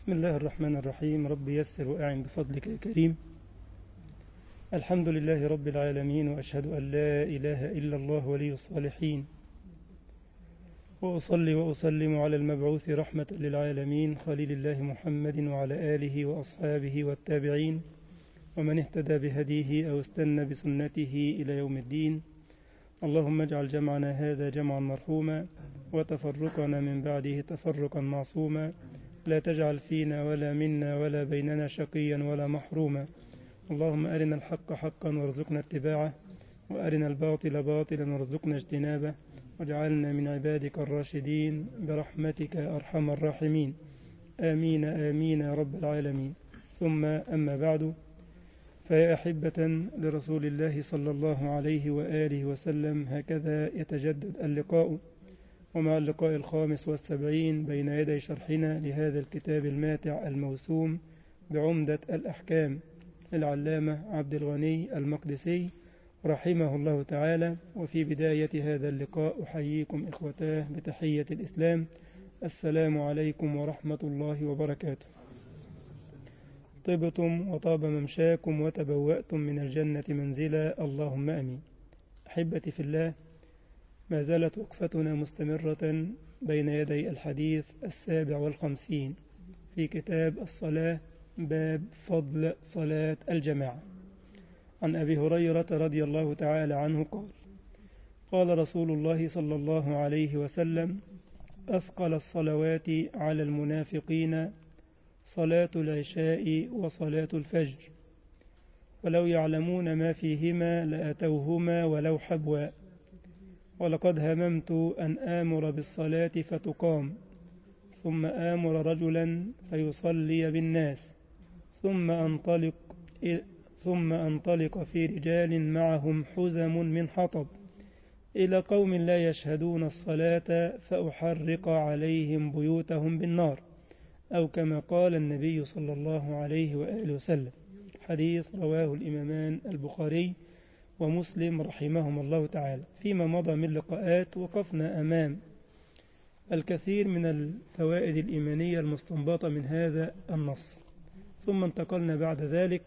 بسم الله الرحمن الرحيم رب يسر وأعن بفضلك يا كريم الحمد لله رب العالمين وأشهد أن لا إله إلا الله ولي الصالحين وأصلي وأسلم على المبعوث رحمة للعالمين خليل الله محمد وعلى آله وأصحابه والتابعين ومن اهتدى بهديه أو استنى بسنته إلى يوم الدين اللهم اجعل جمعنا هذا جمعا مرحوما وتفرقنا من بعده تفرقا معصوما لا تجعل فينا ولا منا ولا بيننا شقيا ولا محروما اللهم أرنا الحق حقا وارزقنا اتباعه وأرنا الباطل باطلا وارزقنا اجتنابه واجعلنا من عبادك الراشدين برحمتك يا أرحم الراحمين آمين آمين يا رب العالمين ثم أما بعد فيا أحبة لرسول الله صلى الله عليه وآله وسلم هكذا يتجدد اللقاء ومع اللقاء الخامس والسبعين بين يدي شرحنا لهذا الكتاب الماتع الموسوم بعمدة الأحكام للعلامة عبد الغني المقدسي رحمه الله تعالى وفي بداية هذا اللقاء أحييكم إخوتاه بتحية الإسلام السلام عليكم ورحمة الله وبركاته طبتم وطاب ممشاكم وتبوأتم من الجنة منزلا اللهم أمين أحبتي في الله ما زالت وقفتنا مستمرة بين يدي الحديث السابع والخمسين في كتاب الصلاة باب فضل صلاة الجماعة عن أبي هريرة رضي الله تعالى عنه قال قال رسول الله صلى الله عليه وسلم أثقل الصلوات على المنافقين صلاة العشاء وصلاة الفجر ولو يعلمون ما فيهما لأتوهما ولو حبوا ولقد هممت أن آمر بالصلاة فتقام ثم آمر رجلا فيصلي بالناس ثم أنطلق ثم أنطلق في رجال معهم حزم من حطب إلى قوم لا يشهدون الصلاة فأحرق عليهم بيوتهم بالنار أو كما قال النبي صلى الله عليه وآله وسلم حديث رواه الإمامان البخاري ومسلم رحمهم الله تعالى فيما مضى من لقاءات وقفنا أمام الكثير من الفوائد الإيمانية المستنبطة من هذا النص ثم انتقلنا بعد ذلك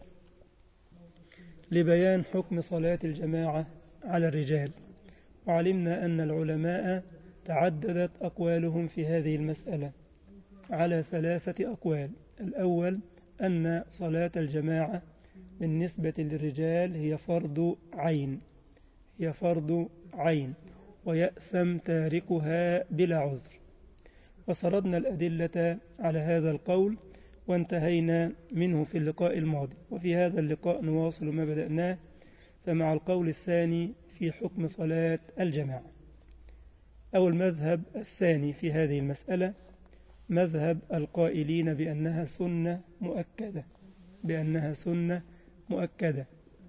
لبيان حكم صلاة الجماعة على الرجال وعلمنا أن العلماء تعددت أقوالهم في هذه المسألة على ثلاثة أقوال الأول أن صلاة الجماعة بالنسبة للرجال هي فرض عين هي فرض عين ويأثم تاركها بلا عذر وسردنا الأدلة على هذا القول وانتهينا منه في اللقاء الماضي وفي هذا اللقاء نواصل ما بدأناه فمع القول الثاني في حكم صلاة الجماعة أو المذهب الثاني في هذه المسألة مذهب القائلين بأنها سنة مؤكدة بأنها سنة مؤكدة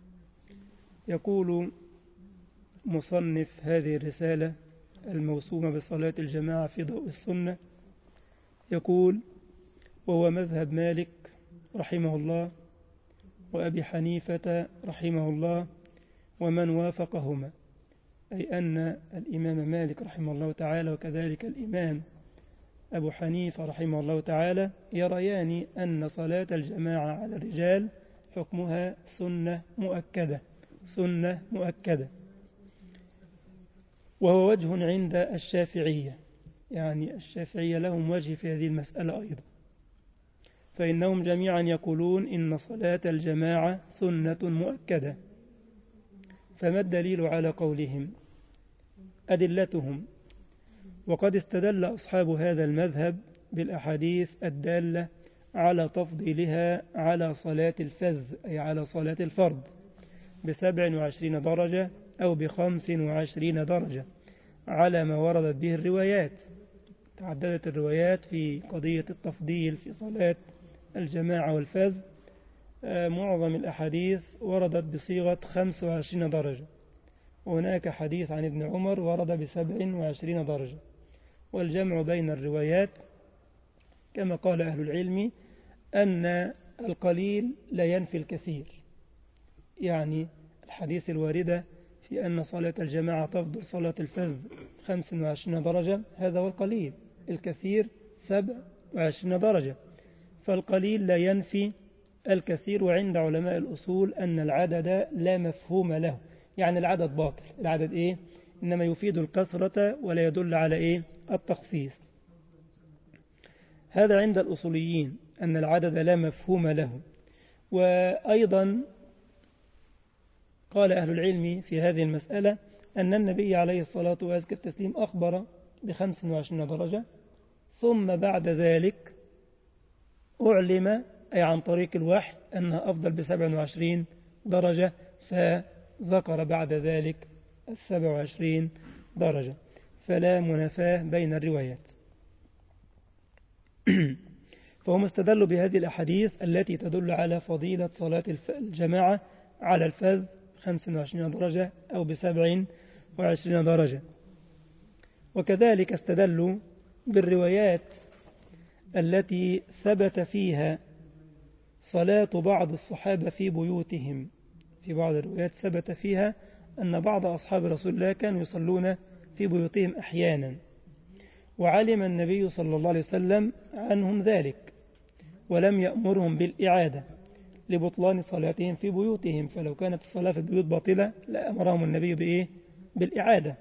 يقول مصنف هذه الرسالة الموسومة بصلاة الجماعة في ضوء السنة يقول وهو مذهب مالك رحمه الله وأبي حنيفة رحمه الله ومن وافقهما أي أن الإمام مالك رحمه الله تعالى وكذلك الإمام أبو حنيفة رحمه الله تعالى يريان أن صلاة الجماعة على الرجال حكمها سنة مؤكدة سنة مؤكدة وهو وجه عند الشافعية يعني الشافعية لهم وجه في هذه المسألة أيضا فإنهم جميعا يقولون إن صلاة الجماعة سنة مؤكدة فما الدليل على قولهم أدلتهم وقد استدل أصحاب هذا المذهب بالأحاديث الدالة على تفضيلها على صلاة الفز أي على صلاة الفرض بسبع وعشرين درجة أو بخمس وعشرين درجة على ما وردت به الروايات تعددت الروايات في قضية التفضيل في صلاة الجماعة والفز معظم الأحاديث وردت بصيغة خمس وعشرين درجة وهناك حديث عن ابن عمر ورد بسبع وعشرين درجة والجمع بين الروايات كما قال أهل العلم أن القليل لا ينفي الكثير يعني الحديث الواردة في أن صلاة الجماعة تفضل صلاة الفذ 25 درجة هذا هو القليل الكثير 27 درجة فالقليل لا ينفي الكثير وعند علماء الأصول أن العدد لا مفهوم له يعني العدد باطل العدد إيه إنما يفيد الكثرة ولا يدل على إيه التخصيص هذا عند الأصوليين أن العدد لا مفهوم له وأيضا قال أهل العلم في هذه المسألة أن النبي عليه الصلاة والسلام أخبر بخمس وعشرين درجة ثم بعد ذلك أعلم أي عن طريق الوحي أنها أفضل بسبع وعشرين درجة فذكر بعد ذلك السبع وعشرين درجة فلا منافاة بين الروايات فهم استدلوا بهذه الأحاديث التي تدل على فضيلة صلاة الجماعة على الفذ 25 درجة أو بسبع وعشرين درجة وكذلك استدلوا بالروايات التي ثبت فيها صلاة بعض الصحابة في بيوتهم في بعض الروايات ثبت فيها أن بعض أصحاب رسول الله كانوا يصلون في بيوتهم أحيانا وعلم النبي صلى الله عليه وسلم عنهم ذلك ولم يأمرهم بالإعادة لبطلان صلاتهم في بيوتهم فلو كانت الصلاة في البيوت باطلة لأمرهم النبي بإيه؟ بالإعادة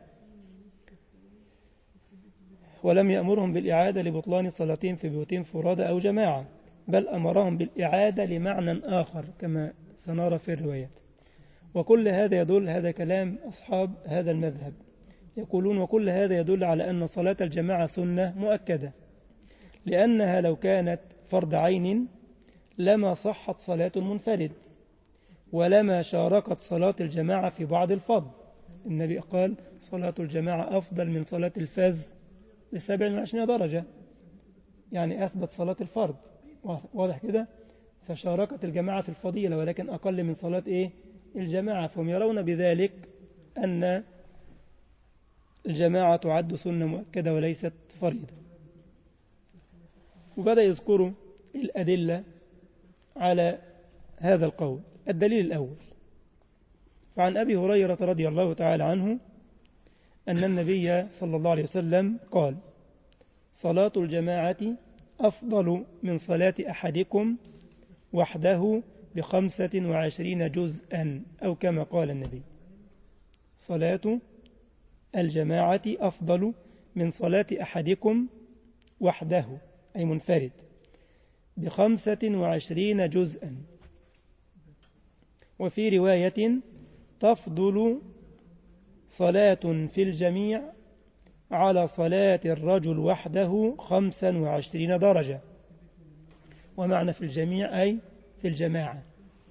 ولم يأمرهم بالإعادة لبطلان صلاتهم في بيوتهم فرادى أو جماعة بل أمرهم بالإعادة لمعنى آخر كما سنرى في الروايات وكل هذا يدل هذا كلام أصحاب هذا المذهب يقولون وكل هذا يدل على أن صلاة الجماعة سنة مؤكدة لأنها لو كانت فرض عين لما صحت صلاة المنفرد ولما شاركت صلاة الجماعة في بعض الفضل النبي قال صلاة الجماعة أفضل من صلاة الفذ بسبع وعشرين درجة يعني أثبت صلاة الفرض واضح كده فشاركت الجماعة في الفضيلة ولكن أقل من صلاة إيه الجماعة فهم يرون بذلك أن الجماعة تعد سنة مؤكدة وليست فريضة وبدأ يذكروا الأدلة على هذا القول الدليل الأول فعن أبي هريرة رضي الله تعالى عنه أن النبي صلى الله عليه وسلم قال صلاة الجماعة أفضل من صلاة أحدكم وحده بخمسة وعشرين جزءا أو كما قال النبي صلاة الجماعة أفضل من صلاة أحدكم وحده أي منفرد بخمسة وعشرين جزءا وفي رواية تفضل صلاة في الجميع على صلاة الرجل وحده خمسا وعشرين درجة ومعنى في الجميع أي في الجماعة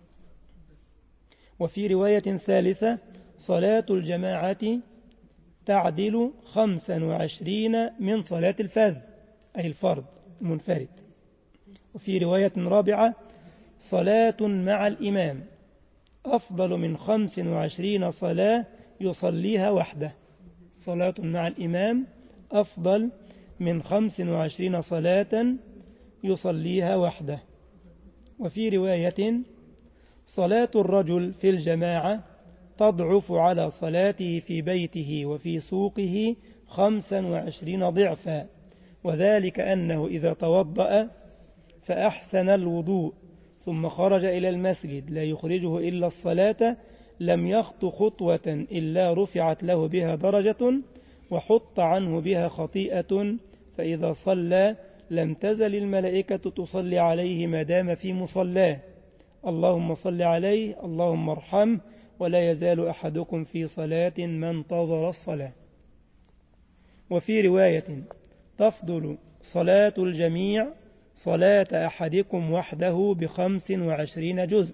وفي رواية ثالثة صلاة الجماعة تعدل خمسا وعشرين من صلاة الفذ أي الفرد المنفرد وفي رواية رابعة صلاة مع الإمام أفضل من خمس وعشرين صلاة يصليها وحده صلاة مع الإمام أفضل من خمس وعشرين صلاة يصليها وحده وفي رواية صلاة الرجل في الجماعة تضعف على صلاته في بيته وفي سوقه خمسا وعشرين ضعفا وذلك أنه إذا توضأ فأحسن الوضوء ثم خرج إلى المسجد لا يخرجه إلا الصلاة لم يخط خطوة إلا رفعت له بها درجة وحط عنه بها خطيئة فإذا صلى لم تزل الملائكة تصلي عليه ما دام في مصلاه اللهم صل عليه اللهم ارحمه ولا يزال أحدكم في صلاة ما انتظر الصلاة وفي رواية تفضل صلاة الجميع صلاة أحدكم وحده بخمس وعشرين جزء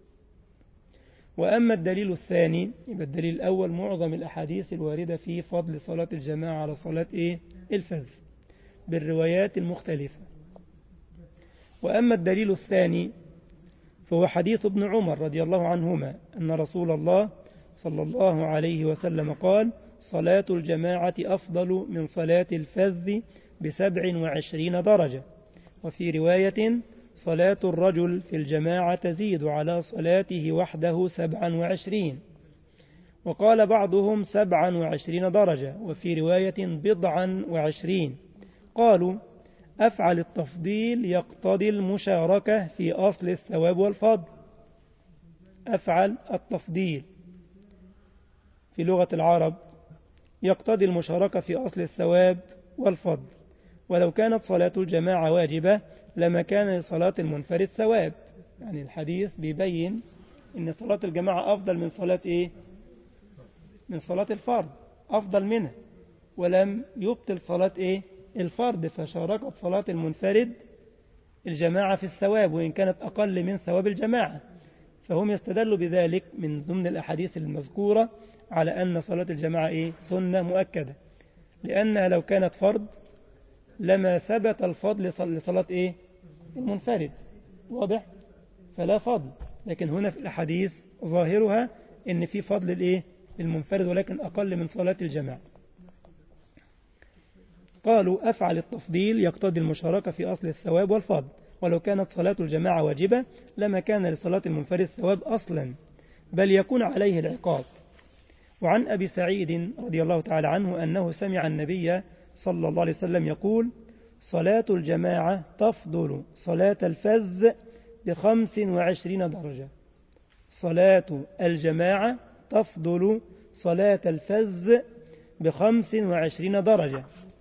وأما الدليل الثاني يبقى الدليل الأول معظم الأحاديث الواردة في فضل صلاة الجماعة على صلاة إيه؟ الفذ بالروايات المختلفة وأما الدليل الثاني فهو حديث ابن عمر رضي الله عنهما أن رسول الله صلى الله عليه وسلم قال صلاة الجماعة أفضل من صلاة الفذ بسبع وعشرين درجة وفي رواية صلاة الرجل في الجماعة تزيد على صلاته وحده سبعا وعشرين وقال بعضهم سبعا وعشرين درجة وفي رواية بضعا وعشرين قالوا أفعل التفضيل يقتضي المشاركة في أصل الثواب والفضل أفعل التفضيل في لغة العرب يقتضي المشاركة في أصل الثواب والفضل ولو كانت صلاة الجماعة واجبة لما كان لصلاة المنفرد ثواب يعني الحديث بيبين ان صلاة الجماعة أفضل من صلاة إيه من صلاة الفرد أفضل منها ولم يبطل صلاة إيه الفرد فشاركت صلاة المنفرد الجماعة في الثواب وإن كانت أقل من ثواب الجماعة فهم يستدلوا بذلك من ضمن الأحاديث المذكورة على أن صلاة الجماعة إيه سنة مؤكدة لأنها لو كانت فرض لما ثبت الفضل لصلاة إيه المنفرد واضح فلا فضل لكن هنا في الأحاديث ظاهرها إن في فضل الإيه المنفرد ولكن أقل من صلاة الجماعة قالوا أفعل التفضيل يقتضي المشاركة في أصل الثواب والفضل ولو كانت صلاة الجماعة واجبة لما كان لصلاة المنفرد ثواب أصلا بل يكون عليه العقاب وعن أبي سعيد رضي الله تعالى عنه أنه سمع النبي صلى الله عليه وسلم يقول صلاة الجماعة تفضل صلاة الفذ بخمس وعشرين درجة صلاة الجماعة تفضل صلاة الفذ بخمس وعشرين درجة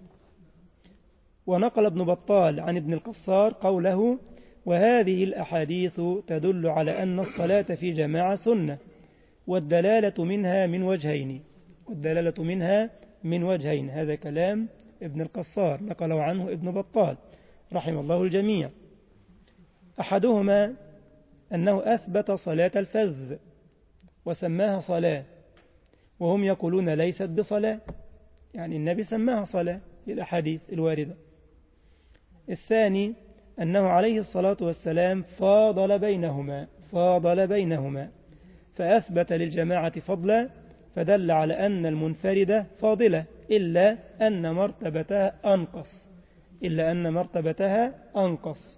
ونقل ابن بطال عن ابن القصار قوله وهذه الأحاديث تدل على أن الصلاة في جماعة سنة والدلالة منها من وجهين والدلالة منها من وجهين هذا كلام ابن القصار نقله عنه ابن بطال رحم الله الجميع أحدهما أنه أثبت صلاة الفذ وسماها صلاة وهم يقولون ليست بصلاة يعني النبي سماها صلاة في الأحاديث الواردة الثاني أنه عليه الصلاة والسلام فاضل بينهما فاضل بينهما فأثبت للجماعة فضلا فدل على أن المنفردة فاضلة إلا أن مرتبتها أنقص إلا أن مرتبتها أنقص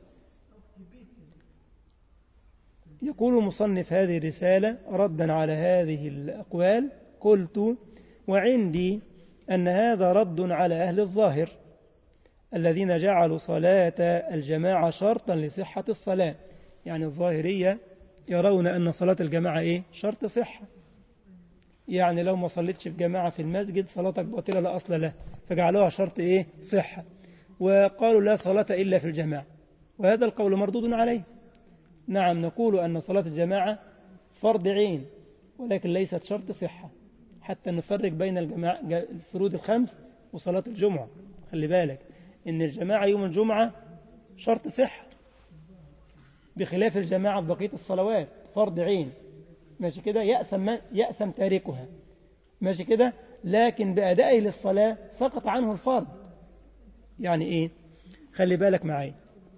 يقول مصنف هذه الرسالة ردا على هذه الأقوال قلت وعندي أن هذا رد على أهل الظاهر الذين جعلوا صلاة الجماعة شرطا لصحة الصلاة يعني الظاهرية يرون أن صلاة الجماعة إيه؟ شرط صحة يعني لو ما صليتش في جماعة في المسجد صلاتك باطلة لا أصل له فجعلوها شرط إيه؟ صحة وقالوا لا صلاة إلا في الجماعة وهذا القول مردود عليه نعم نقول أن صلاة الجماعة فرض عين ولكن ليست شرط صحة حتى نفرق بين الجماعة الفروض الخمس وصلاة الجمعة خلي بالك إن الجماعة يوم الجمعة شرط صحة بخلاف الجماعة في بقية الصلوات فرض عين ماشي كده يأسم, يأسم تاركها ماشي كده لكن بأدائه للصلاة سقط عنه الفرض يعني إيه خلي بالك معايا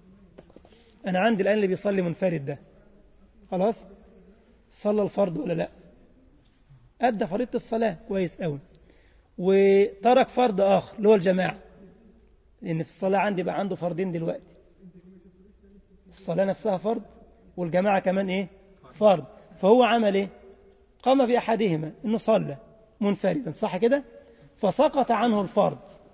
أنا عندي الآن اللي بيصلي منفرد ده خلاص صلى الفرض ولا لا أدى فريضة الصلاة كويس قوي وترك فرض آخر اللي هو الجماعة لأن في الصلاة عندي بقى عنده فرضين دلوقتي الصلاة نفسها فرض والجماعة كمان إيه فرض فهو عمل إيه قام بأحدهما إنه صلى منفردا صح كده فسقط عنه الفرض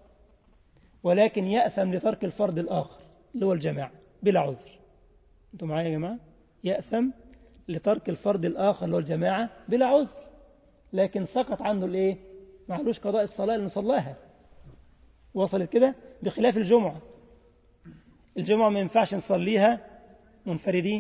ولكن يأثم لترك الفرض الآخر اللي هو الجماعة بلا عذر أنتم معايا يا جماعة يأثم لترك الفرض الآخر اللي هو الجماعة بلا عذر لكن سقط عنه الإيه معلوش قضاء الصلاة اللي نصلاها وصلت كده بخلاف الجمعة الجمعة ما ينفعش نصليها منفردين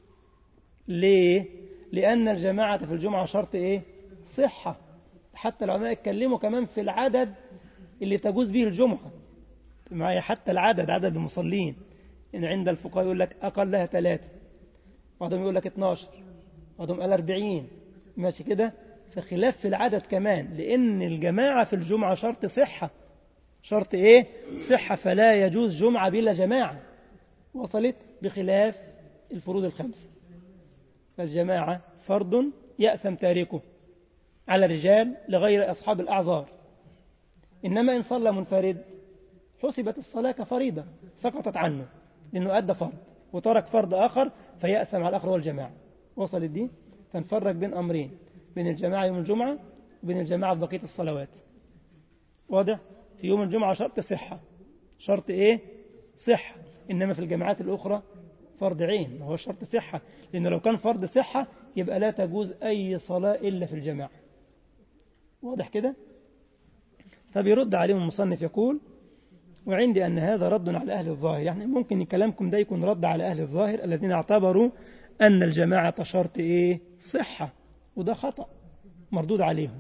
ليه لأن الجماعة في الجمعة شرط إيه صحة حتى العلماء اتكلموا كمان في العدد اللي تجوز به الجمعة معايا حتى العدد عدد المصلين إن عند الفقهاء يقول لك أقلها ثلاثة بعضهم يقول لك 12 بعضهم قال 40 ماشي كده فخلاف في العدد كمان لأن الجماعة في الجمعة شرط صحة شرط إيه صحة فلا يجوز جمعة بلا جماعة وصلت بخلاف الفروض الخمسة فالجماعة فرض يأثم تاركه على الرجال لغير أصحاب الأعذار إنما إن صلى منفرد حسبت الصلاة كفريضة سقطت عنه لأنه أدى فرض وترك فرض آخر فيأثم على الآخر والجماعة وصلت دي فنفرق بين أمرين بين الجماعة يوم الجمعة وبين الجماعة في بقية الصلوات واضح في يوم الجمعة شرط صحة شرط إيه صحة إنما في الجامعات الأخرى فرض عين ما هو شرط صحة لأنه لو كان فرض صحة يبقى لا تجوز أي صلاة إلا في الجماعة واضح كده فبيرد عليهم المصنف يقول وعندي أن هذا رد على أهل الظاهر يعني ممكن كلامكم ده يكون رد على أهل الظاهر الذين اعتبروا أن الجماعة شرط إيه صحة وده خطأ مردود عليهم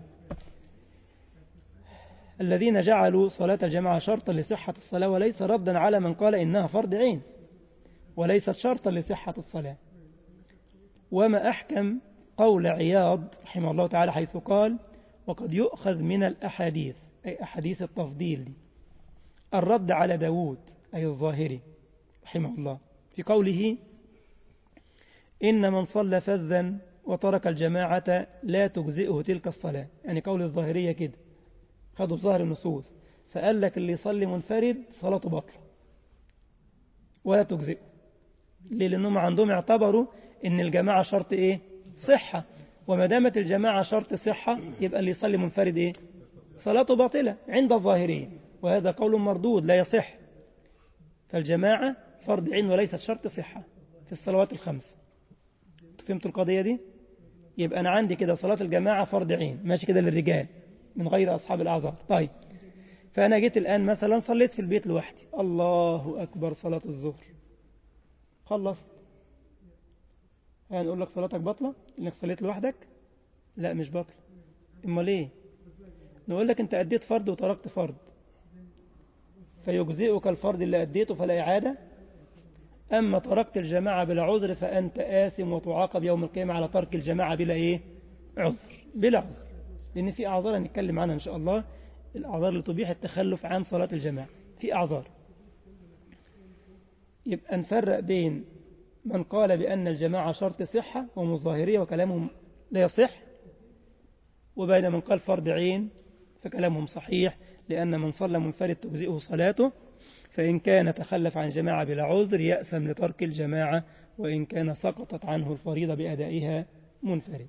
الذين جعلوا صلاة الجماعة شرطا لصحة الصلاة وليس ردا على من قال إنها فرض عين وليست شرطا لصحة الصلاة وما أحكم قول عياض رحمه الله تعالى حيث قال وقد يؤخذ من الأحاديث أي أحاديث التفضيل دي الرد على داود أي الظاهري رحمه الله في قوله إن من صلى فذا وترك الجماعة لا تجزئه تلك الصلاة يعني قول الظاهرية كده خدوا ظاهر النصوص فقال لك اللي يصلي منفرد صلاته بطلة ولا تجزئه ليه لأنهم عندهم اعتبروا إن الجماعة شرط إيه صحة وما دامت الجماعة شرط صحة يبقى اللي يصلي منفرد إيه صلاته باطلة عند الظاهرية وهذا قول مردود لا يصح فالجماعة فرض عين وليست شرط صحة في الصلوات الخمس فهمت القضية دي يبقى أنا عندي كده صلاة الجماعة فرض عين ماشي كده للرجال من غير أصحاب الأعذار طيب فأنا جيت الآن مثلا صليت في البيت لوحدي الله أكبر صلاة الظهر خلصت هنقول لك صلاتك بطلة إنك صليت لوحدك لا مش بطلة إما ليه نقول لك أنت أديت فرض وتركت فرض فيجزئك الفرض اللي أديته فلا إعادة أما تركت الجماعة بلا عذر فأنت آثم وتعاقب يوم القيامة على ترك الجماعة بلا إيه عذر بلا عذر لأن في أعذار هنتكلم عنها إن شاء الله الأعذار اللي تبيح التخلف عن صلاة الجماعة في أعذار يبقى نفرق بين من قال بأن الجماعة شرط صحة وهم الظاهرية وكلامهم لا يصح وبين من قال فرض عين فكلامهم صحيح لأن من صلى منفرد تجزئه صلاته فإن كان تخلف عن جماعة بلا عذر يأسم لترك الجماعة وإن كان سقطت عنه الفريضة بأدائها منفرد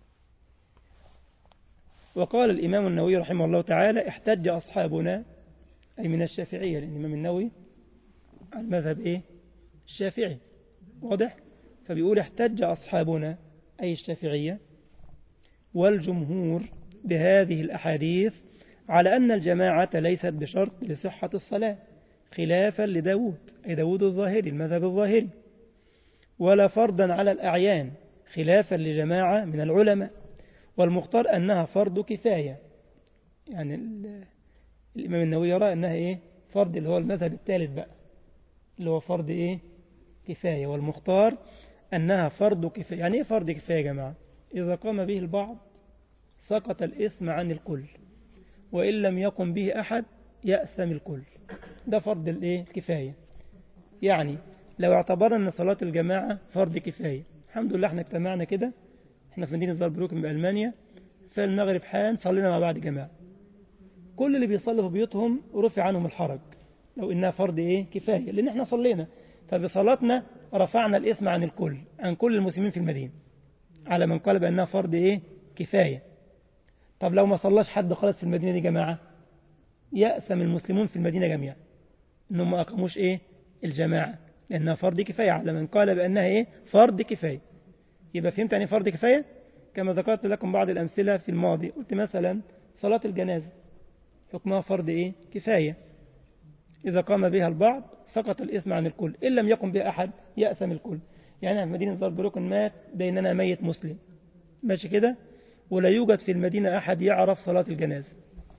وقال الإمام النووي رحمه الله تعالى احتج أصحابنا أي من الشافعية لأن الإمام النووي على المذهب إيه الشافعي واضح فبيقول احتج أصحابنا أي الشافعية والجمهور بهذه الأحاديث على أن الجماعة ليست بشرط لصحة الصلاة خلافا لداود أي داود الظاهري المذهب الظاهري ولا فرضا على الأعيان خلافا لجماعة من العلماء والمختار أنها فرض كفاية يعني الإمام النووي يرى أنها إيه فرض اللي هو المذهب الثالث بقى اللي هو فرض إيه كفاية والمختار أنها فرض كفاية يعني إيه فرض كفاية يا جماعة إذا قام به البعض سقط الإثم عن الكل وإن لم يقم به أحد يأسم الكل ده فرض الإيه الكفاية يعني لو اعتبرنا أن صلاة الجماعة فرض كفاية الحمد لله احنا اجتمعنا كده احنا في مدينة زالبروكن بألمانيا في المغرب حان صلينا مع بعض جماعة كل اللي بيصلوا في بيوتهم رفع عنهم الحرج لو إنها فرض إيه كفاية لأن احنا صلينا فبصلاتنا رفعنا الإثم عن الكل عن كل المسلمين في المدينة على من قال بأنها فرض إيه كفاية طب لو ما صلاش حد خالص في المدينة دي جماعة يأسم المسلمون في المدينة جميعا إنهم ما أقاموش إيه الجماعة لأنها فرض كفاية على من قال بأنها إيه فرض كفاية يبقى فهمت يعني فرض كفاية كما ذكرت لكم بعض الأمثلة في الماضي قلت مثلا صلاة الجنازة حكمها فرض إيه كفاية إذا قام بها البعض سقط الإثم عن الكل إن لم يقم بها أحد يأسم الكل يعني في مدينة زربروكن مات بيننا ميت مسلم ماشي كده ولا يوجد في المدينة أحد يعرف صلاة الجنازة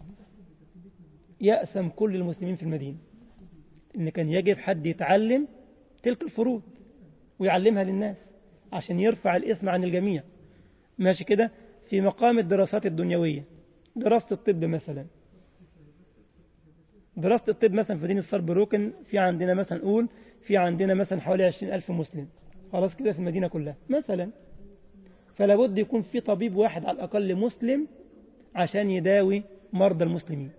يأسم كل المسلمين في المدينة إن كان يجب حد يتعلم تلك الفروض ويعلمها للناس عشان يرفع الاسم عن الجميع ماشي كده في مقام الدراسات الدنيوية دراسة الطب مثلا دراسة الطب مثلا في مدينة صربروكن في عندنا مثلا نقول في عندنا مثلا حوالي 20 ألف مسلم خلاص كده في المدينة كلها مثلا فلا بد يكون في طبيب واحد على الأقل مسلم عشان يداوي مرضى المسلمين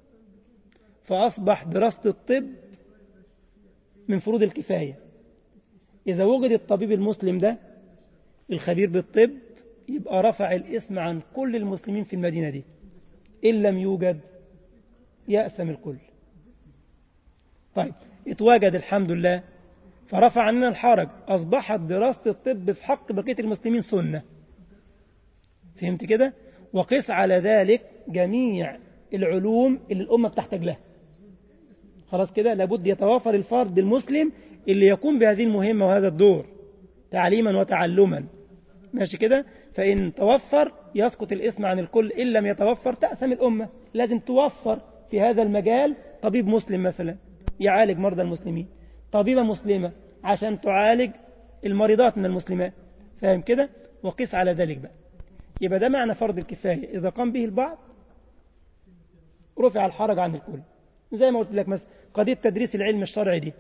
فأصبح دراسة الطب من فروض الكفاية إذا وجد الطبيب المسلم ده الخبير بالطب يبقى رفع الاسم عن كل المسلمين في المدينة دي إن لم يوجد يأسم الكل طيب اتوجد الحمد لله فرفع عننا الحرج أصبحت دراسة الطب في حق بقية المسلمين سنة فهمت كده وقس على ذلك جميع العلوم اللي الأمة بتحتاج لها خلاص كده لابد يتوافر الفرد المسلم اللي يقوم بهذه المهمة وهذا الدور تعليما وتعلما ماشي كده فإن توفر يسقط الاسم عن الكل إن لم يتوفر تأثم الأمة لازم توفر في هذا المجال طبيب مسلم مثلا يعالج مرضى المسلمين طبيبة مسلمة عشان تعالج المريضات من المسلمات فاهم كده وقس على ذلك بقى يبقى ده معنى فرض الكفاية إذا قام به البعض رفع الحرج عن الكل زي ما قلت لك مثلا قضية تدريس العلم الشرعي دي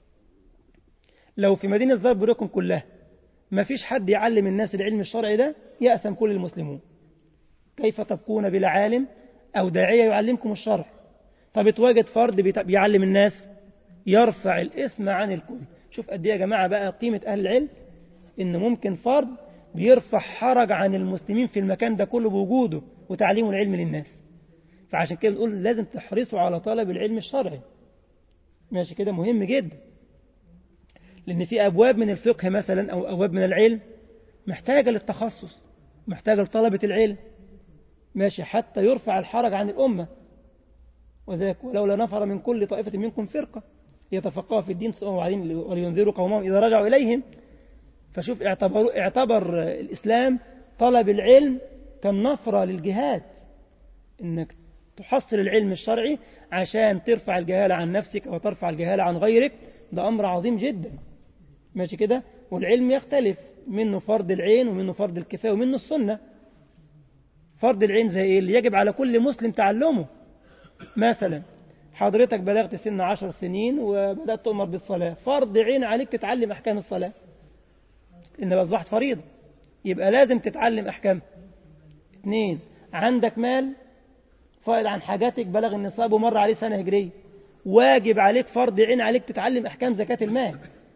لو في مدينة زربركم كلها ما فيش حد يعلم الناس العلم الشرعي ده يأسم كل المسلمون كيف تبقون بلا عالم أو داعية يعلمكم الشرع طب اتواجد فرد بيعلم الناس يرفع الاسم عن الكل شوف قد ايه يا جماعة بقى قيمة أهل العلم إن ممكن فرد بيرفع حرج عن المسلمين في المكان ده كله بوجوده وتعليم العلم للناس فعشان كده بنقول لازم تحرصوا على طلب العلم الشرعي ماشي كده مهم جدا لأن في أبواب من الفقه مثلا أو أبواب من العلم محتاجة للتخصص محتاجة لطلبة العلم ماشي حتى يرفع الحرج عن الأمة وذلك ولولا نفر من كل طائفة منكم فرقة يتفقهوا في الدين ولينذروا قومهم إذا رجعوا إليهم فشوف اعتبر, اعتبر الإسلام طلب العلم كالنفرة للجهاد إنك تحصل العلم الشرعي عشان ترفع الجهالة عن نفسك وترفع الجهالة عن غيرك ده أمر عظيم جدا ماشي كده والعلم يختلف منه فرض العين ومنه فرض الكفاية ومنه السنة فرض العين زي إيه اللي يجب على كل مسلم تعلمه مثلا حضرتك بلغت سن عشر سنين وبدأت تؤمر بالصلاة فرض عين عليك تتعلم أحكام الصلاة إن أصبحت فريضة يبقى لازم تتعلم أحكام اثنين عندك مال فائض عن حاجاتك بلغ النصاب ومر عليه سنة هجرية واجب عليك فرض عين عليك تتعلم أحكام زكاة المال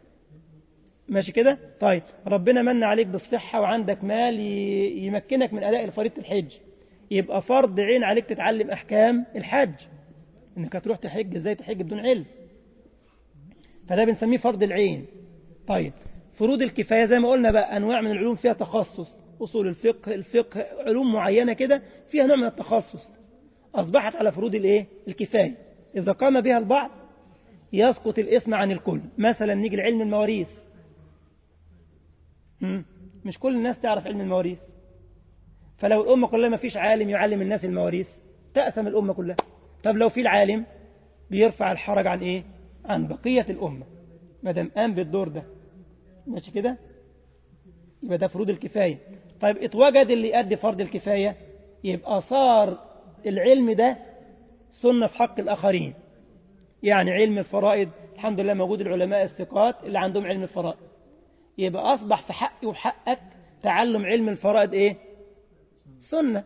ماشي كده طيب ربنا من عليك بالصحة وعندك مال يمكنك من أداء فريضة الحج يبقى فرض عين عليك تتعلم أحكام الحج إنك هتروح تحج إزاي تحج بدون علم فده بنسميه فرض العين طيب فروض الكفاية زي ما قلنا بقى أنواع من العلوم فيها تخصص أصول الفقه الفقه علوم معينة كده فيها نوع من التخصص أصبحت على فروض الإيه الكفاية إذا قام بها البعض يسقط الاسم عن الكل مثلا نيجي لعلم المواريث مش كل الناس تعرف علم المواريث فلو الأمة كلها ما فيش عالم يعلم الناس المواريث تأثم الأمة كلها طب لو في العالم بيرفع الحرج عن إيه عن بقية الأمة ما دام قام بالدور ده ماشي كده يبقى ده فروض الكفاية طيب اتوجد اللي يؤدي فرض الكفاية يبقى صار العلم ده سنة في حق الآخرين يعني علم الفرائض الحمد لله موجود العلماء الثقات اللي عندهم علم الفرائض يبقى أصبح في حقي وحقك تعلم علم الفرائض إيه سنة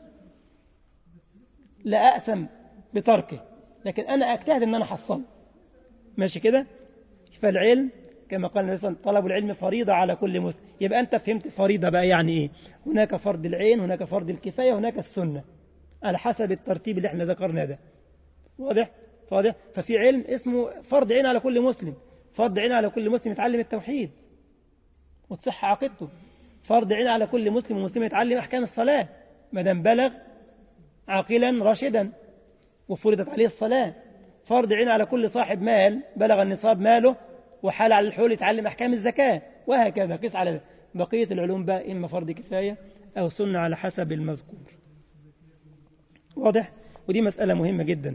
لا أأثم بتركه لكن أنا أجتهد أن أنا حصل ماشي كده فالعلم كما قال النبي صلى الله عليه وسلم طلب العلم فريضة على كل مسلم يبقى أنت فهمت فريضة بقى يعني إيه هناك فرض العين هناك فرض الكفاية هناك السنة على حسب الترتيب اللي احنا ذكرناه ده واضح واضح ففي علم اسمه فرض عين على كل مسلم فرض عين على كل مسلم يتعلم التوحيد وتصح عقيدته فرض عين على كل مسلم ومسلم يتعلم أحكام الصلاة ما دام بلغ عاقلا راشدا وفرضت عليه الصلاة فرض عين على كل صاحب مال بلغ النصاب ماله وحال على الحول يتعلم أحكام الزكاة وهكذا قس على ذلك بقية العلوم بقى إما فرض كفاية أو سنة على حسب المذكور واضح ودي مسألة مهمة جدا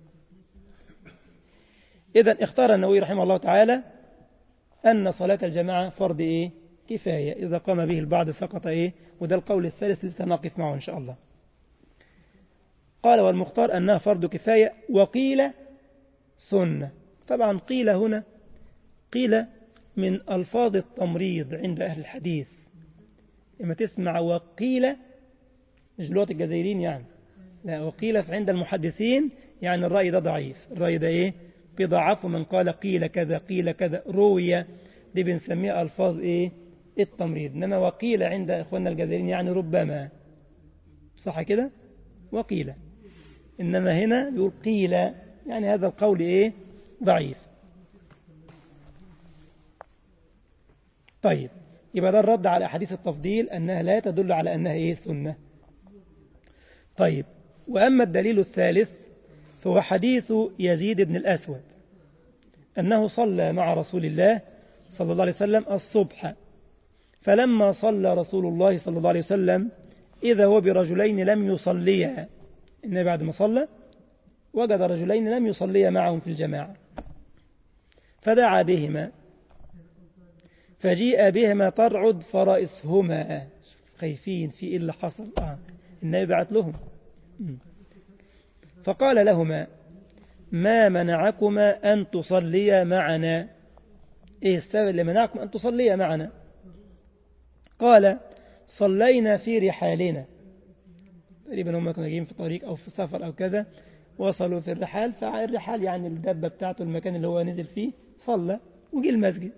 إذا اختار النووي رحمه الله تعالى أن صلاة الجماعة فرض إيه كفاية إذا قام به البعض سقط إيه وده القول الثالث اللي سنقف معه إن شاء الله قال والمختار أنها فرض كفاية وقيل سنة طبعا قيل هنا قيل من ألفاظ التمريض عند أهل الحديث لما تسمع وقيل مش لغة الجزائريين يعني لا وقيل عند المحدثين يعني الرأي ده ضعيف الرأي ده إيه بضعف من قال قيل كذا قيل كذا روية دي بنسميها ألفاظ إيه التمريض إنما وقيل عند إخواننا الجزائريين يعني ربما صح كده وقيل إنما هنا يقول قيل يعني هذا القول إيه ضعيف طيب يبقى ده الرد على أحاديث التفضيل أنها لا تدل على أنها إيه سنة طيب وأما الدليل الثالث فهو حديث يزيد بن الأسود أنه صلى مع رسول الله صلى الله عليه وسلم الصبح فلما صلى رسول الله صلى الله عليه وسلم إذا هو برجلين لم يصليا النبي بعد ما صلى وجد رجلين لم يصليا معهم في الجماعة فدعا بهما فجيء بهما ترعد فرئسهما خايفين في إيه اللي حصل آه. النبي بعت لهم فقال لهما ما منعكما أن تصليا معنا إيه السبب اللي منعكم أن تصليا معنا قال صلينا في رحالنا تقريبا هم كانوا جايين في طريق أو في سفر أو كذا وصلوا في الرحال فالرحال يعني الدبة بتاعته المكان اللي هو نزل فيه صلى وجي المسجد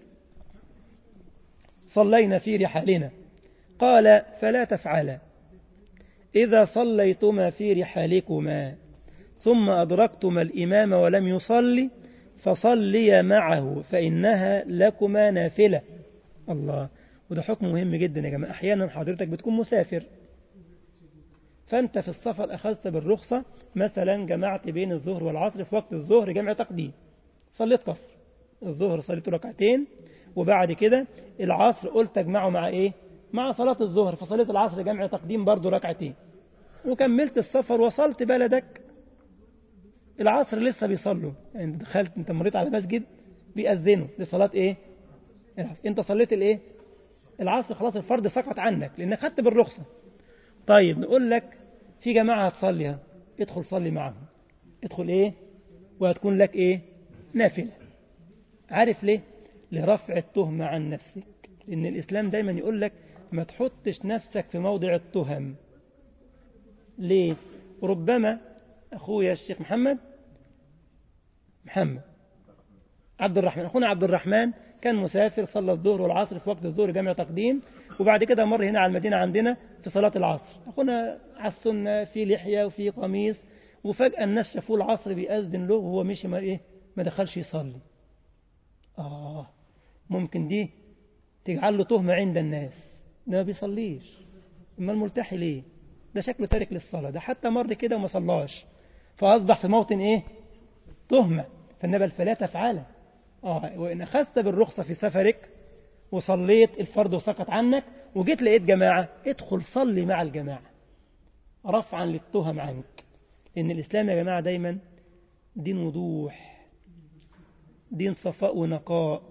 صلينا في رحالنا قال فلا تفعلا إذا صليتما في رحالكما ثم أدركتما الإمام ولم يصلي فصلي معه فإنها لكما نافلة الله وده حكم مهم جدا يا جماعة أحيانا حضرتك بتكون مسافر فأنت في السفر أخذت بالرخصة مثلا جمعت بين الظهر والعصر في وقت الظهر جمع تقديم صليت قصر الظهر صليت ركعتين وبعد كده العصر قلت اجمعه مع ايه مع صلاة الظهر فصليت العصر جمع تقديم برضه ركعتين وكملت السفر وصلت بلدك العصر لسه بيصلوا يعني دخلت انت مريت على مسجد بيأذنوا لصلاة ايه العصر. انت صليت الايه العصر خلاص الفرض سقط عنك لانك خدت بالرخصة طيب نقول لك في جماعة هتصلي ادخل صلي معهم ادخل ايه وهتكون لك ايه نافلة عارف ليه لرفع التهمة عن نفسك لأن الإسلام دايما يقول لك ما تحطش نفسك في موضع التهم ليه ربما أخويا الشيخ محمد محمد عبد الرحمن أخونا عبد الرحمن كان مسافر صلى الظهر والعصر في وقت الظهر جامع تقديم وبعد كده مر هنا على المدينة عندنا في صلاة العصر أخونا على السنة في لحية وفي قميص وفجأة الناس شافوه العصر بيأذن له وهو مشي ما إيه ما دخلش يصلي آه ممكن دي تجعل له تهمة عند الناس ده ما بيصليش اما الملتحي ليه ده شكله تارك للصلاة ده حتى مر كده وما صلاش فأصبح في موطن إيه تهمة فالنبي فلا تفعله آه وإن أخذت بالرخصة في سفرك وصليت الفرض وسقط عنك وجيت لقيت جماعة ادخل صلي مع الجماعة رفعا للتهم عنك لأن الإسلام يا جماعة دايما دين وضوح دين صفاء ونقاء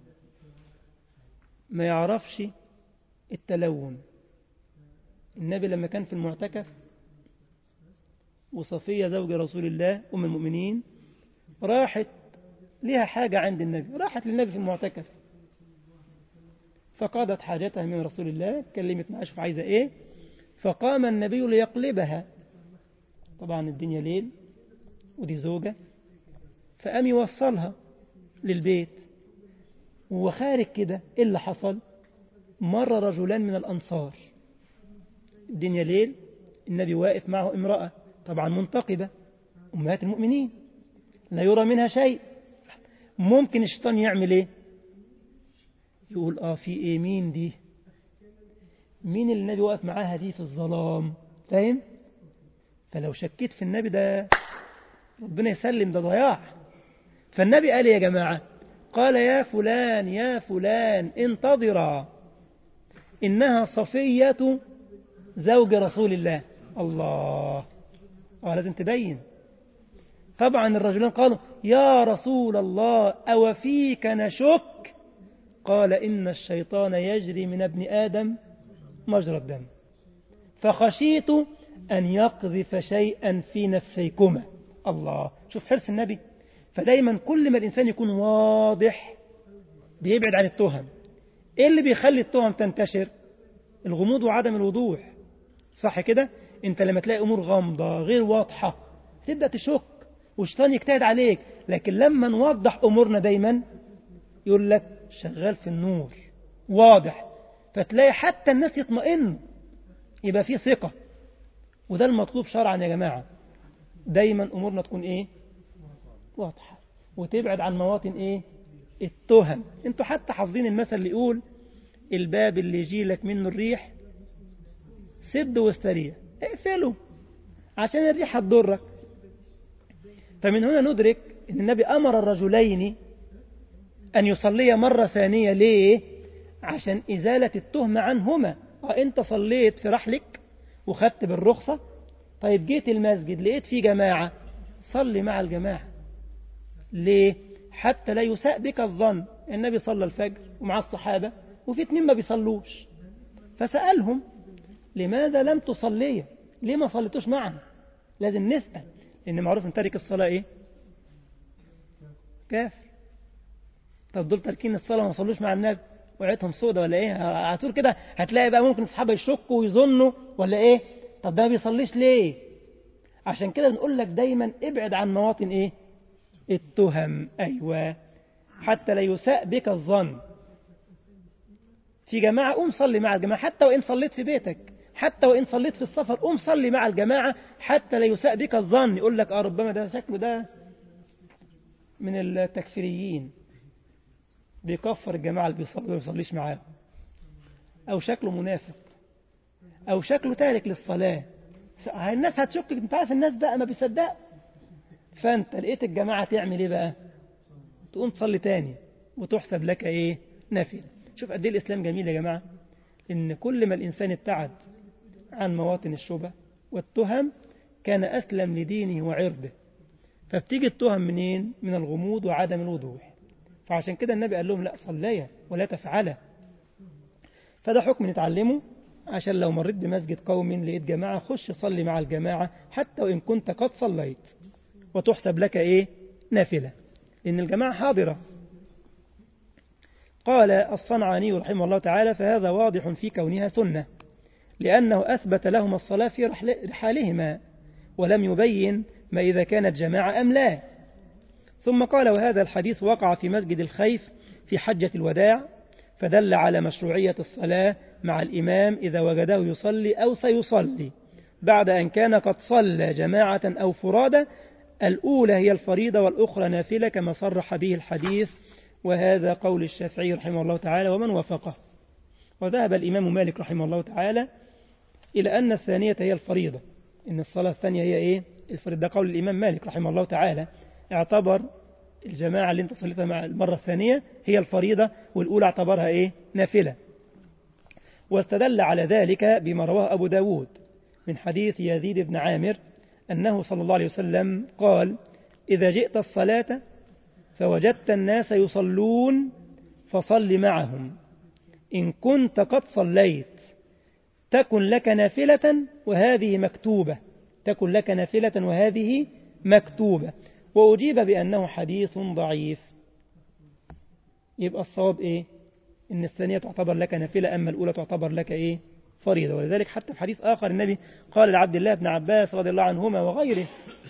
ما يعرفش التلون النبي لما كان في المعتكف وصفية زوج رسول الله أم المؤمنين راحت لها حاجة عند النبي راحت للنبي في المعتكف فقادت حاجتها من رسول الله كلمت معاه شوف عايزة ايه فقام النبي ليقلبها طبعا الدنيا ليل ودي زوجة فقام يوصلها للبيت وخارج كده ايه اللي حصل مر رجلان من الأنصار الدنيا ليل النبي واقف معه امرأة طبعا منتقبة أمهات المؤمنين لا يرى منها شيء ممكن الشيطان يعمل ايه يقول اه في ايه مين دي مين اللي النبي واقف معاها دي في الظلام فاهم فلو شكيت في النبي ده ربنا يسلم ده ضياع فالنبي قال يا جماعة قال يا فلان يا فلان انتظرا إنها صفية زوج رسول الله الله آه لازم تبين طبعا الرجلان قالوا يا رسول الله أو فيك نشك قال إن الشيطان يجري من ابن آدم مجرى الدم فخشيت أن يقذف شيئا في نفسيكما الله شوف حرص النبي فدايما كل ما الإنسان يكون واضح بيبعد عن التهم إيه اللي بيخلي التهم تنتشر الغموض وعدم الوضوح صح كده انت لما تلاقي أمور غامضة غير واضحة تبدأ تشك والشيطان يجتهد عليك لكن لما نوضح أمورنا دايما يقول لك شغال في النور واضح فتلاقي حتى الناس يطمئنوا يبقى في ثقة وده المطلوب شرعا يا جماعة دايما أمورنا تكون إيه واضحة وتبعد عن مواطن إيه التهم انتوا حتى حافظين المثل اللي يقول الباب اللي يجي لك منه الريح سد واستريح اقفله عشان الريح هتضرك فمن هنا ندرك ان النبي امر الرجلين ان يصليا مرة ثانية ليه عشان ازالة التهمة عنهما اه انت صليت في رحلك وخدت بالرخصة طيب جيت المسجد لقيت في جماعة صلي مع الجماعة ليه حتى لا يساء بك الظن النبي صلى الفجر ومع الصحابة وفي اتنين ما بيصلوش فسألهم لماذا لم تصلي ليه ما صليتوش معنا لازم نسأل لأن معروف ان تارك الصلاة ايه كافر طب دول تاركين الصلاة ما صلوش مع النبي وعيتهم سودة ولا ايه على طول كده هتلاقي بقى ممكن الصحابة يشكوا ويظنوا ولا ايه طب ده ما بيصليش ليه عشان كده بنقول لك دايما ابعد عن مواطن ايه التهم ايوه حتى لا يساء بك الظن في جماعة قوم صلي مع الجماعة حتى وإن صليت في بيتك حتى وإن صليت في السفر قوم صلي مع الجماعة حتى لا يساء بك الظن يقول لك اه ربما ده شكله ده من التكفيريين بيكفر الجماعة اللي بيصلي وما بيصليش معاهم أو شكله منافق أو شكله تارك للصلاة الناس هتشك انت عارف الناس ده ما بيصدق فانت لقيت الجماعة تعمل ايه بقى تقوم تصلي تاني وتحسب لك ايه نافلة شوف قد ايه الاسلام جميل يا جماعة ان كل ما الانسان ابتعد عن مواطن الشبه والتهم كان اسلم لدينه وعرضه فبتيجي التهم منين من الغموض وعدم الوضوح فعشان كده النبي قال لهم لا صليا ولا تفعلا فده حكم نتعلمه عشان لو مريت بمسجد قوم لقيت جماعة خش صلي مع الجماعة حتى وإن كنت قد صليت وتحسب لك إيه نافلة إن الجماعة حاضرة قال الصنعاني رحمه الله تعالى فهذا واضح في كونها سنة لأنه أثبت لهم الصلاة في رحالهما ولم يبين ما إذا كانت جماعة أم لا ثم قال وهذا الحديث وقع في مسجد الخيف في حجة الوداع فدل على مشروعية الصلاة مع الإمام إذا وجده يصلي أو سيصلي بعد أن كان قد صلى جماعة أو فرادة الأولى هي الفريضة والأخرى نافلة كما صرح به الحديث وهذا قول الشافعي رحمه الله تعالى ومن وافقه وذهب الإمام مالك رحمه الله تعالى إلى أن الثانية هي الفريضة إن الصلاة الثانية هي إيه الفريضة ده قول الإمام مالك رحمه الله تعالى اعتبر الجماعة اللي انت صليتها مع المرة الثانية هي الفريضة والأولى اعتبرها إيه نافلة واستدل على ذلك بما رواه أبو داود من حديث يزيد بن عامر أنه صلى الله عليه وسلم قال إذا جئت الصلاة فوجدت الناس يصلون فصل معهم إن كنت قد صليت تكن لك نافلة وهذه مكتوبة تكن لك نافلة وهذه مكتوبة وأجيب بأنه حديث ضعيف يبقى الصواب إيه إن الثانية تعتبر لك نافلة أما الأولى تعتبر لك إيه فريضة ولذلك حتى في حديث آخر النبي قال لعبد الله بن عباس رضي الله عنهما وغيره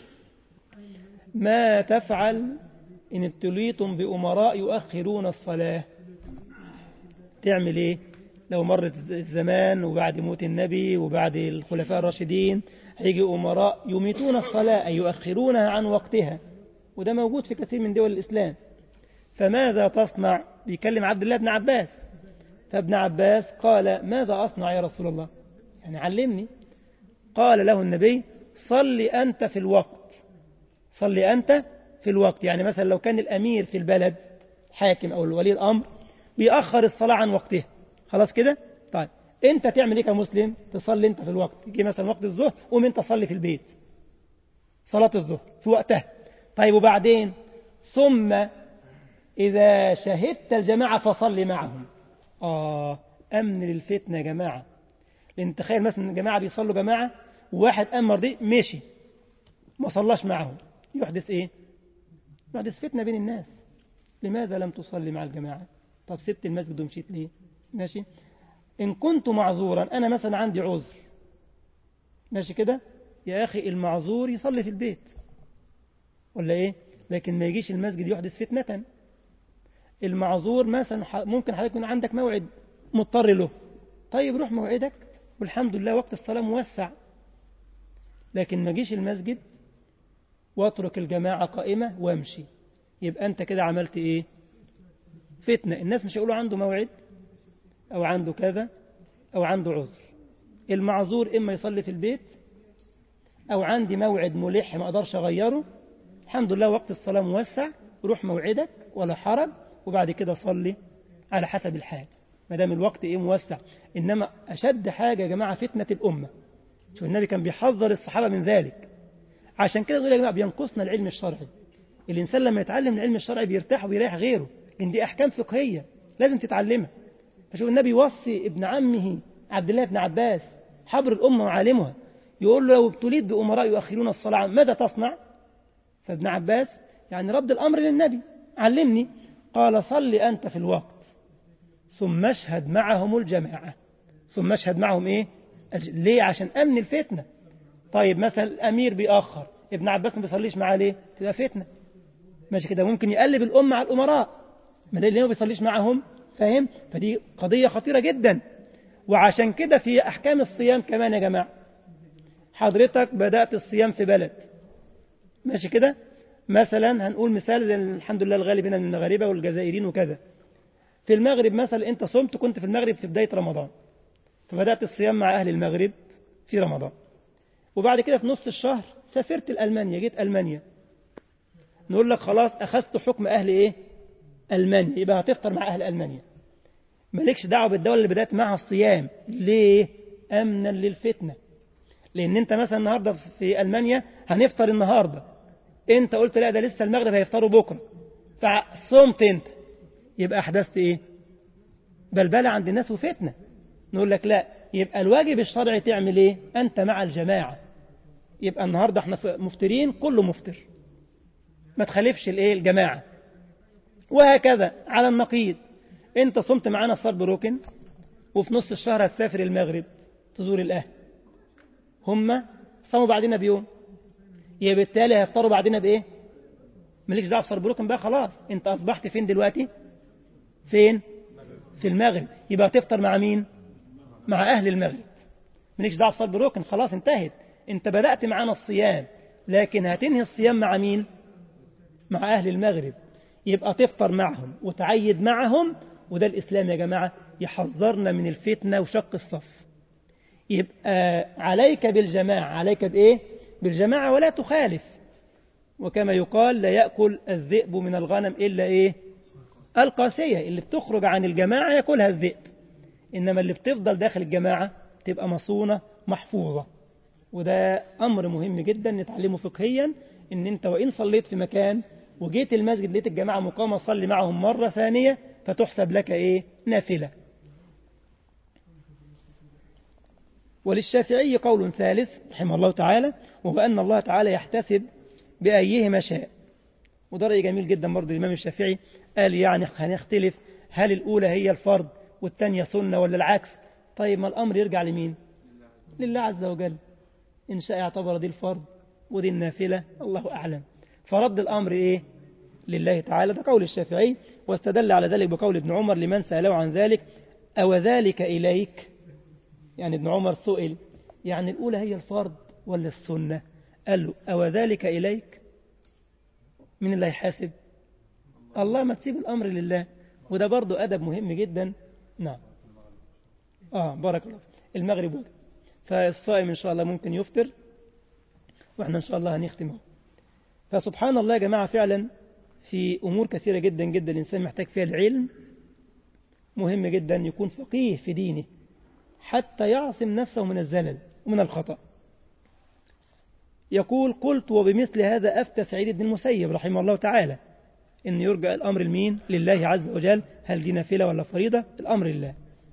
ما تفعل إن ابتليتم بأمراء يؤخرون الصلاة تعمل إيه لو مرت الزمان وبعد موت النبي وبعد الخلفاء الراشدين هيجي أمراء يميتون الصلاة أي يؤخرونها عن وقتها وده موجود في كثير من دول الإسلام فماذا تصنع بيكلم عبد الله بن عباس فابن عباس قال ماذا أصنع يا رسول الله يعني علمني قال له النبي صل أنت في الوقت صل أنت في الوقت يعني مثلا لو كان الأمير في البلد حاكم أو الولي الأمر بيأخر الصلاة عن وقتها خلاص كده طيب انت تعمل ايه كمسلم تصلي انت في الوقت يجي مثلا وقت الظهر قوم انت صلي في البيت صلاة الظهر في وقتها طيب وبعدين ثم إذا شهدت الجماعة فصلي معهم آه أمن للفتنة يا جماعة لأن تخيل مثلا جماعة بيصلوا جماعة وواحد قام مرضي مشي ما صلاش معهم يحدث إيه يحدث فتنة بين الناس لماذا لم تصلي مع الجماعة طب سبت المسجد ومشيت ليه ماشي إن كنت معذورا أنا مثلا عندي عذر ماشي كده يا أخي المعذور يصلي في البيت ولا إيه لكن ما يجيش المسجد يحدث فتنة المعذور مثلا ممكن حضرتك يكون عندك موعد مضطر له طيب روح موعدك والحمد لله وقت الصلاة موسع لكن ما جيش المسجد واترك الجماعة قائمة وامشي يبقى أنت كده عملت إيه فتنة الناس مش هيقولوا عنده موعد أو عنده كذا أو عنده عذر المعذور إما يصلي في البيت أو عندي موعد ملح ما أقدرش أغيره الحمد لله وقت الصلاة موسع روح موعدك ولا حرج وبعد كده صلي على حسب الحال ما دام الوقت إيه موسع إنما أشد حاجة يا جماعة فتنة الأمة شوف النبي كان بيحذر الصحابة من ذلك عشان كده يقول يا جماعة بينقصنا العلم الشرعي الإنسان لما يتعلم العلم الشرعي بيرتاح وبيريح غيره لأن دي أحكام فقهية لازم تتعلمها فشوف النبي يوصي ابن عمه عبد الله بن عباس حبر الأمة وعالمها يقول له لو ابتليت بأمراء يؤخرون الصلاة ماذا تصنع فابن عباس يعني رد الأمر للنبي علمني قال صل أنت في الوقت ثم اشهد معهم الجماعة ثم اشهد معهم إيه ليه عشان أمن الفتنة طيب مثلا الأمير بيأخر ابن عباس ما بيصليش معاه ليه تبقى فتنة ماشي كده ممكن يقلب الأمة على الأمراء ما ليه ما بيصليش معهم فاهم فدي قضية خطيرة جدا وعشان كده في أحكام الصيام كمان يا جماعة حضرتك بدأت الصيام في بلد ماشي كده مثلا هنقول مثال زي الحمد لله الغالب هنا من المغاربة والجزائريين وكذا في المغرب مثلا انت صمت كنت في المغرب في بداية رمضان فبدأت الصيام مع أهل المغرب في رمضان وبعد كده في نص الشهر سافرت لألمانيا جيت ألمانيا نقول لك خلاص أخذت حكم أهل إيه ألمانيا يبقى هتفطر مع أهل ألمانيا مالكش دعوة بالدولة اللي بدأت معها الصيام ليه أمنا للفتنة لأن أنت مثلا النهاردة في ألمانيا هنفطر النهاردة أنت قلت لا ده لسه المغرب هيفطروا بكرة فصمت أنت يبقى أحدثت إيه بلبلة عند الناس وفتنة نقول لك لا يبقى الواجب الشرعي تعمل إيه أنت مع الجماعة يبقى النهاردة احنا مفترين كله مفتر ما تخالفش الايه الجماعة وهكذا على النقيض انت صمت معانا صار بروكن وفي نص الشهر هتسافر المغرب تزور الاهل هم صاموا بعدنا بيوم يبقى بالتالي هيفطروا بعدنا بايه مالكش دعوه بصار بروكن بقى خلاص انت اصبحت فين دلوقتي فين في المغرب يبقى هتفطر مع مين مع اهل المغرب مالكش دعوه بصار بروكن خلاص انتهت انت بدأت معانا الصيام لكن هتنهي الصيام مع مين مع أهل المغرب يبقى تفطر معهم وتعيد معهم وده الإسلام يا جماعة يحذرنا من الفتنة وشق الصف يبقى عليك بالجماعة عليك بإيه بالجماعة ولا تخالف وكما يقال لا يأكل الذئب من الغنم إلا إيه القاسية اللي بتخرج عن الجماعة يأكلها الذئب إنما اللي بتفضل داخل الجماعة تبقى مصونة محفوظة وده أمر مهم جدا نتعلمه فقهيا إن أنت وإن صليت في مكان وجيت المسجد لقيت الجماعة مقامة صلي معهم مرة ثانية فتحسب لك إيه نافلة وللشافعي قول ثالث رحمه الله تعالى وهو أن الله تعالى يحتسب بأيهما شاء وده رأي جميل جدا برضه الإمام الشافعي قال يعني هنختلف هل الأولى هي الفرض والثانية سنة ولا العكس طيب ما الأمر يرجع لمين لله عز وجل إن شاء اعتبر دي الفرض ودي النافلة الله أعلم فرد الأمر إيه لله تعالى ده قول الشافعي واستدل على ذلك بقول ابن عمر لمن سأله عن ذلك أو ذلك إليك يعني ابن عمر سئل يعني الأولى هي الفرض ولا السنة قال له أو ذلك إليك من اللي يحاسب الله ما تسيب الأمر لله وده برضو أدب مهم جدا نعم آه بارك الله المغرب وجه فالصائم إن شاء الله ممكن يفطر وإحنا إن شاء الله هنختمه فسبحان الله يا جماعة فعلا في أمور كثيرة جدا جدا الإنسان محتاج فيها العلم مهم جدا يكون فقيه في دينه حتى يعصم نفسه من الزلل ومن الخطأ يقول قلت وبمثل هذا أفتى سعيد بن المسيب رحمه الله تعالى إن يرجع الأمر المين لله عز وجل هل دي نافلة ولا فريضة الأمر لله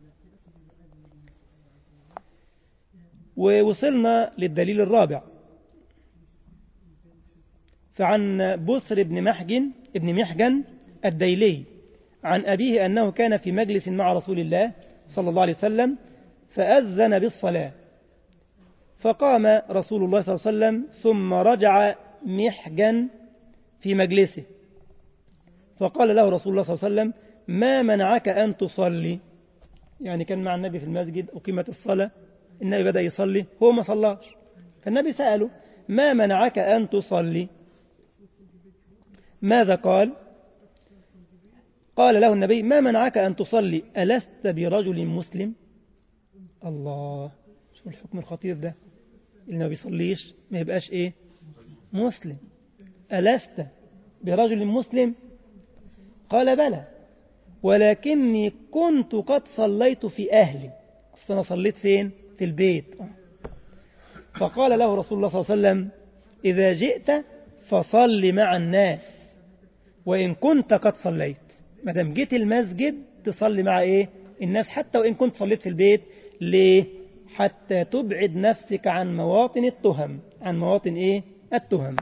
ووصلنا للدليل الرابع فعن بصر بن محجن ابن محجن الديلي عن أبيه أنه كان في مجلس مع رسول الله صلى الله عليه وسلم فأذن بالصلاة فقام رسول الله صلى الله عليه وسلم ثم رجع محجن في مجلسه فقال له رسول الله صلى الله عليه وسلم ما منعك أن تصلي يعني كان مع النبي في المسجد أقيمت الصلاة النبي بدأ يصلي هو ما صلاش فالنبي سأله ما منعك أن تصلي ماذا قال قال له النبي ما منعك أن تصلي ألست برجل مسلم الله شو الحكم الخطير ده اللي ما بيصليش ما يبقاش إيه مسلم ألست برجل مسلم قال بلى ولكني كنت قد صليت في أهلي أصل أنا صليت فين في البيت فقال له رسول الله صلى الله عليه وسلم إذا جئت فصل مع الناس وإن كنت قد صليت ما دام جيت المسجد تصلي مع إيه الناس حتى وإن كنت صليت في البيت ليه حتى تبعد نفسك عن مواطن التهم عن مواطن إيه التهم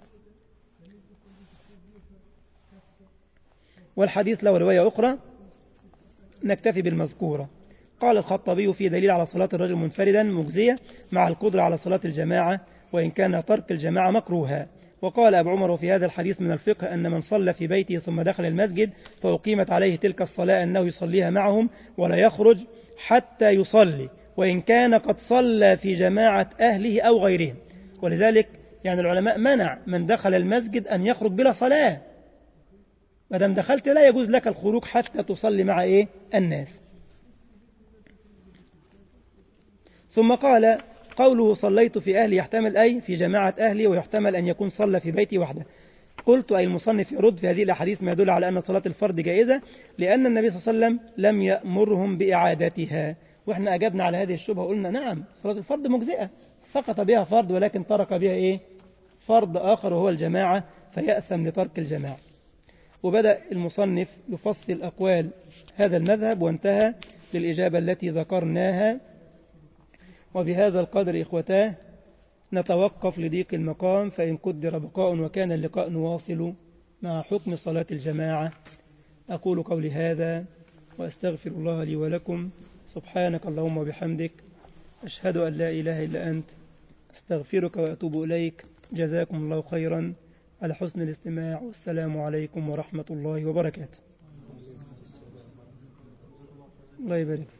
والحديث له رواية أخرى نكتفي بالمذكورة قال الخطابي في دليل على صلاة الرجل منفردا مجزية مع القدرة على صلاة الجماعة وإن كان ترك الجماعة مكروها وقال أبو عمر في هذا الحديث من الفقه أن من صلى في بيته ثم دخل المسجد فأقيمت عليه تلك الصلاة أنه يصليها معهم ولا يخرج حتى يصلي وإن كان قد صلى في جماعة أهله أو غيرهم ولذلك يعني العلماء منع من دخل المسجد أن يخرج بلا صلاة ما دام دخلت لا يجوز لك الخروج حتى تصلي مع إيه الناس ثم قال قوله صليت في أهلي يحتمل أي في جماعة أهلي ويحتمل أن يكون صلى في بيتي وحده قلت أي المصنف يرد في هذه الأحاديث ما يدل على أن صلاة الفرد جائزة لأن النبي صلى الله عليه وسلم لم يأمرهم بإعادتها وإحنا أجبنا على هذه الشبهة وقلنا نعم صلاة الفرد مجزئة سقط بها فرد ولكن ترك بها إيه فرد آخر وهو الجماعة فيأثم لترك الجماعة وبدأ المصنف يفصل أقوال هذا المذهب وانتهى للإجابة التي ذكرناها وبهذا القدر إخوتاه نتوقف لضيق المقام فإن قدر بقاء وكان اللقاء نواصل مع حكم صلاة الجماعة أقول قولي هذا وأستغفر الله لي ولكم سبحانك اللهم وبحمدك أشهد أن لا إله إلا أنت أستغفرك وأتوب إليك جزاكم الله خيرا على حسن الاستماع والسلام عليكم ورحمة الله وبركاته الله يبارك